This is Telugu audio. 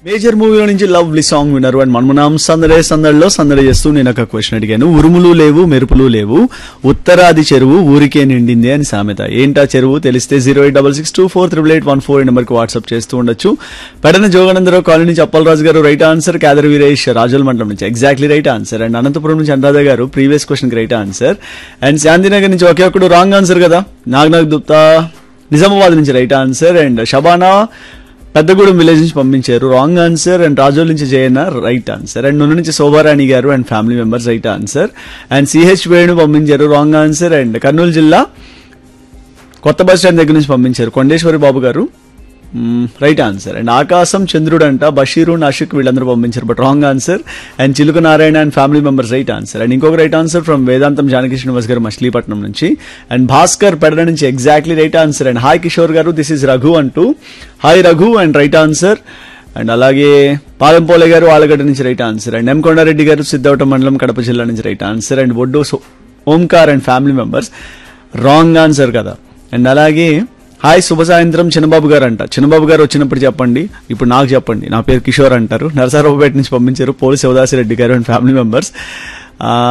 మేజర్ మూవీలో నుంచి లవ్లీ సాంగ్ విన్నారు అండ్ మనమునాం సందడే సందడిలో సందడి చేస్తూ నేను ఒక క్వశ్చన్ అడిగాను ఉరుములు లేవు మెరుపులు లేవు ఉత్తరాది చెరువు ఊరికే నిండింది అని సామెత ఏంటా చెరువు తెలిస్తే zero eight double six two four triple eight one four నెంబర్కి వాట్సాప్ చేస్తూ ఉండొచ్చు పెడన జోగనందరావు కాలనీ నుంచి అప్పలరాజు గారు రైట్ ఆన్సర్ కాదర్ వీరేష్ రాజుల మండలం నుంచి exactly right answer and Anantapuram నుంచి Anuradha garu previous question right answer and Shantinagar నుంచి ఒకే ఒక్కడు రాంగ్ ఆన్సర్ కదా నాగనాగ్ గుప్తా నిజామాబాద్ నుంచి right answer and Shabana Peddagudem village నుంచి పంపించారు రాంగ్ ఆన్సర్ అండ్ రాజోల్ నుంచి జయన్న రైట్ ఆన్సర్ అండ్ నూనె నుంచి Shobharani garu and family members right answer and C H Venu పంపించారు రాంగ్ ఆన్సర్ అండ్ కర్నూలు జిల్లా కొత్త బస్ స్టాండ్ దగ్గర నుంచి పంపించారు కొండేశ్వరి బాబు గారు రైట్ ఆన్సర్ అండ్ ఆకాశం చంద్రుడు అంట బషీరు నాషిక్ వీళ్ళందరూ పంపించారు but wrong answer and Chiluka Narayana and family members right answer and ఇంకొక right answer from Vedantam Janaki Srinivas గారు మచిలీపట్నం నుంచి అండ్ భాస్కర్ పెడల నుంచి exactly right answer and hi Kishore garu this is Raghu అంటూ hi Raghu and right answer and అలాగే పాలంపోలే గారు ఆలగడ్డ నుంచి right answer and M Kondareddy garu Siddavatam మండలం కడప జిల్లా నుంచి రైట్ ఆన్సర్ అండ్ ఒడ్డు సో- Omkar and family members wrong answer కదా అండ్ అలాగే హాయ్ శుభ సాయంత్రం చిన్నబాబు గారు అంట చిన్నబాబు గారు వచ్చినప్పుడు చెప్పండి ఇప్పుడు నాకు చెప్పండి నా పేరు కిషోర్ అంటారు నరసరావుపేట నుంచి పంపించారు పోలీస్ శివదాసిరెడ్డి గారు అండ్ ఫ్యామిలీ మెంబర్స్